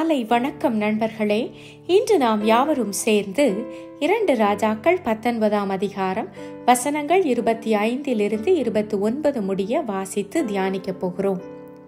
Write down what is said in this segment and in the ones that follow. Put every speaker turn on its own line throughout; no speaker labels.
மாலை வணக்கம் நண்பர்களே இன்று நாம் யாவரும் சேர்ந்து இரண்டு ராஜாக்கள் பத்தொன்பதாம் அதிகாரம் வசனங்கள் இருபத்தி ஐந்திலிருந்து இருபத்தி ஒன்பது முடிய வாசித்து தியானிக்கப் போகிறோம்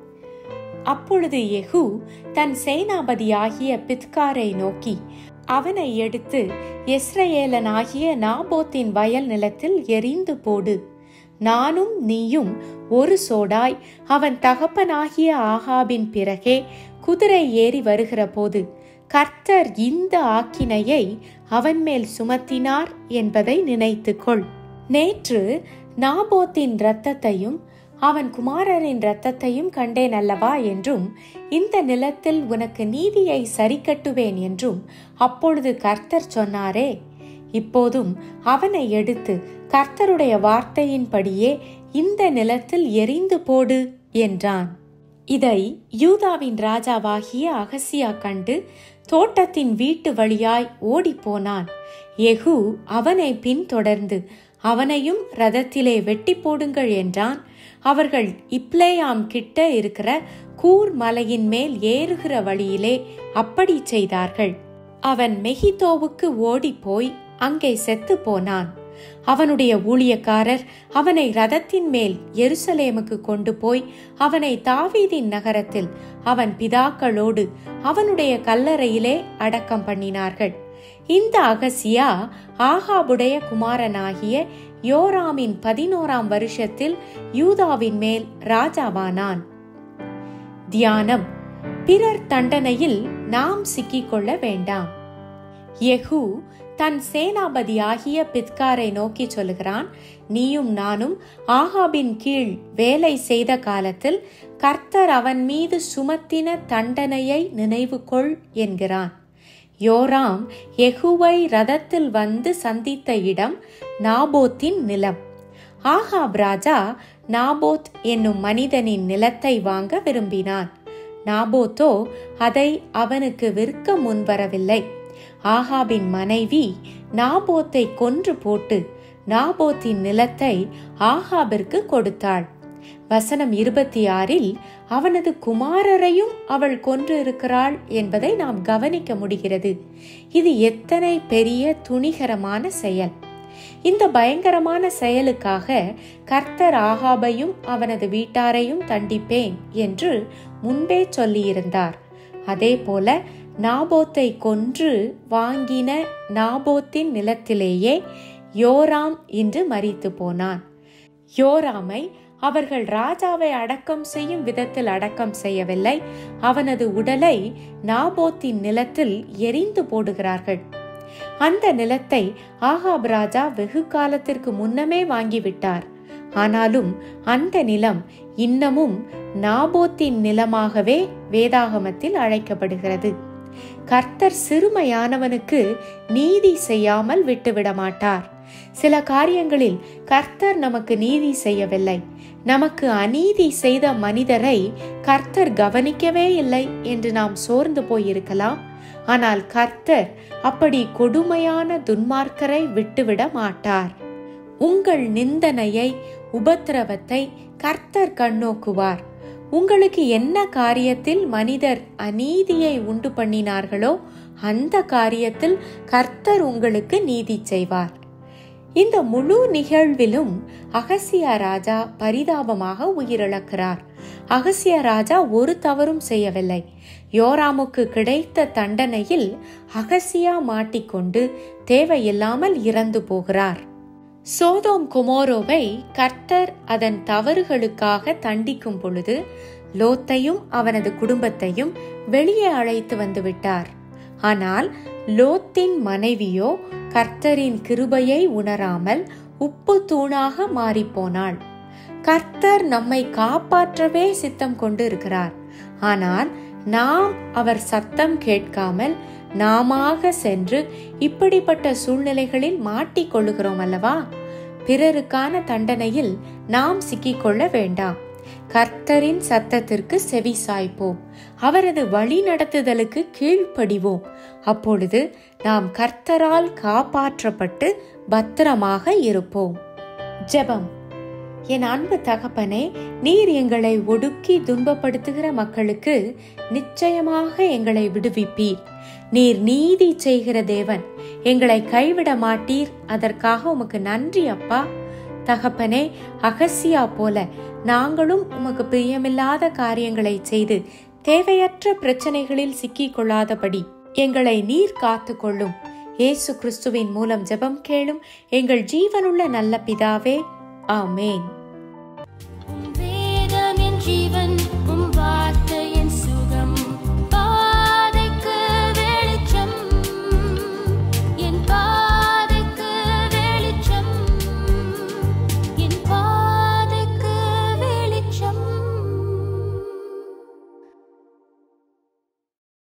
அப்பொழுது யெகூ தன் சேனாபதியாகிய பித்காரை நோக்கி அவனை எடுத்து எஸ்ரேலனாகிய நாபோத்தின் வயல் நிலத்தில் எரிந்து போடு நானும் நீயும் ஒரு சோடாய் அவன் தகப்பனாகிய ஆகாபின் பிறகே குதிரை ஏறி வருகிற போது கர்த்தர் இந்த ஆக்கினையை அவன் மேல் சுமத்தினார் என்பதை நினைத்துக்கொள் நேற்று நாபோத்தின் இரத்தத்தையும் அவன் குமாரரின் இரத்தத்தையும் கண்டேன் அல்லவா என்றும் இந்த நிலத்தில் உனக்கு நீதியை சரிக்கட்டுவேன் என்றும் அப்பொழுது கர்த்தர் சொன்னாரே இப்போதும் அவனை எடுத்து கர்த்தருடைய வார்த்தையின்படியே இந்த நிலத்தில் எரிந்து போடு என்றான் இதை யூதாவின் ராஜாவாகிய அகசியா கண்டு தோட்டத்தின் வீட்டு வழியாய் ஓடிப்போனான் எகு அவனை பின்தொடர்ந்து அவனையும் ரதத்திலே வெட்டி போடுங்கள் என்றான் அவர்கள் இப்ளேயாம் கிட்ட இருக்கிற கூர் மலையின் மேல் ஏறுகிற வழியிலே அப்படி செய்தார்கள் அவன் மெஹிதோவுக்கு ஓடிப்போய் அங்கே செத்து போனான் அவனுடைய ஊழியக்காரர் அவனை ரதத்தின் மேல் எருசலேமுக்கு கொண்டு போய் அவனை தாவீதின் நகரத்தில் அவன் பிதாக்களோடு அவனுடைய கல்லறையிலே அடக்கம் பண்ணினார்கள் இந்த அகசியா ஆகாபுடைய குமாரனாகிய யோராமின் பதினோராம் வருஷத்தில் யூதாவின் மேல் ராஜாவானான் தியானம் பிறர் தண்டனையில் நாம் சிக்கிக்கொள்ள வேண்டாம் யெகூ தன் சேனாபதியாகிய பித்காரை நோக்கி சொல்லுகிறான் நீயும் நானும் ஆகாபின் கீழ் வேலை செய்த காலத்தில் கர்த்தர் அவன் மீது சுமத்தின தண்டனையை நினைவு கொள் என்கிறான் யோராம் எகுவை ரதத்தில் வந்து சந்தித்த இடம் நாபோத்தின் நிலம் ஆகாப் ராஜா நாபோத் என்னும் மனிதனின் நிலத்தை வாங்க விரும்பினான் நாபோத்தோ அதை அவனுக்கு விற்க முன்வரவில்லை ஆகாபின் மனைவி நாபோத்தை கொன்று போட்டு நாபோத்தின் நிலத்தை ஆகாபிற்கு கொடுத்தாள் வசனம் இருபத்தி ஆறில் அவனது குமாரரையும் அவள் கொன்று இருக்கிறாள் என்பதை நாம் கவனிக்க முடிகிறது இது எத்தனை பெரிய துணிகரமான செயல் இந்த பயங்கரமான செயலுக்காக கர்த்தர் ஆகாபையும் அவனது வீட்டாரையும் தண்டிப்பேன் என்று முன்பே சொல்லியிருந்தார் அதே போல நாபோத்தை கொன்று வாங்கின நாபோத்தின் நிலத்திலேயே யோராம் இன்று மறித்து போனான் யோராமை அவர்கள் ராஜாவை அடக்கம் செய்யும் விதத்தில் அடக்கம் செய்யவில்லை அவனது உடலை நாபோத்தின் நிலத்தில் எரிந்து போடுகிறார்கள் அந்த நிலத்தை ஆகாப் ராஜா வெகு காலத்திற்கு முன்னமே வாங்கிவிட்டார் ஆனாலும் அந்த நிலம் இன்னமும் நாபோத்தின் நிலமாகவே வேதாகமத்தில் அழைக்கப்படுகிறது கர்த்தர் சிறுமையானவனுக்கு நீதி செய்யாமல் விட்டுவிட மாட்டார் சில காரியங்களில் கர்த்தர் நமக்கு நீதி செய்யவில்லை நமக்கு அநீதி செய்த மனிதரை கர்த்தர் கவனிக்கவே இல்லை என்று நாம் சோர்ந்து போயிருக்கலாம் ஆனால் கர்த்தர் அப்படி கொடுமையான துன்மார்க்கரை விட்டுவிட மாட்டார் உங்கள் நிந்தனையை உபத்திரவத்தை கர்த்தர் கண்ணோக்குவார் உங்களுக்கு என்ன காரியத்தில் மனிதர் அநீதியை உண்டு பண்ணினார்களோ அந்த காரியத்தில் கர்த்தர் உங்களுக்கு நீதி செய்வார் இந்த முழு நிகழ்விலும் அகசியா ராஜா பரிதாபமாக உயிரிழக்கிறார் அகசிய ராஜா ஒரு தவறும் செய்யவில்லை யோராமுக்கு கிடைத்த தண்டனையில் அகசியா மாட்டிக்கொண்டு தேவையில்லாமல் இறந்து போகிறார் சோதோம் குமோரோவை கர்த்தர் அதன் தவறுகளுக்காக தண்டிக்கும் பொழுது லோத்தையும் அவனது குடும்பத்தையும் வெளியே அழைத்து வந்து விட்டார் ஆனால் லோத்தின் மனைவியோ கர்த்தரின் கிருபையை உணராமல் உப்பு தூணாக மாறிப்போனாள் கர்த்தர் நம்மை காப்பாற்றவே சித்தம் கொண்டு இருக்கிறார் ஆனால் நாம் அவர் சத்தம் கேட்காமல் நாமாக சென்று இப்படிப்பட்ட சூழ்நிலைகளில் மாட்டிக்கொள்ளுகிறோம் அல்லவா பிறருக்கான தண்டனையில் நாம் சிக்கிக்கொள்ள வேண்டாம் கர்த்தரின் சத்தத்திற்கு செவி சாய்ப்போம் அவரது வழி நடத்துதலுக்கு கீழ்ப்படிவோம் அப்பொழுது நாம் கர்த்தரால் காப்பாற்றப்பட்டு பத்திரமாக இருப்போம் ஜெபம் என் அன்பு தகப்பனே நீர் எங்களை ஒடுக்கி துன்பப்படுத்துகிற மக்களுக்கு நிச்சயமாக எங்களை விடுவிப்பீர் நீர் நீதி செய்கிற தேவன் எங்களை கைவிட மாட்டீர் அதற்காக உமக்கு நன்றி அப்பா தகப்பனே அகசியா போல நாங்களும் உமக்கு பிரியமில்லாத காரியங்களை செய்து தேவையற்ற பிரச்சனைகளில் சிக்கிக் கொள்ளாதபடி எங்களை நீர் காத்து கொள்ளும் இயேசு கிறிஸ்துவின் மூலம் ஜெபம் கேளும் எங்கள் ஜீவனுள்ள நல்ல பிதாவே ஆமேன்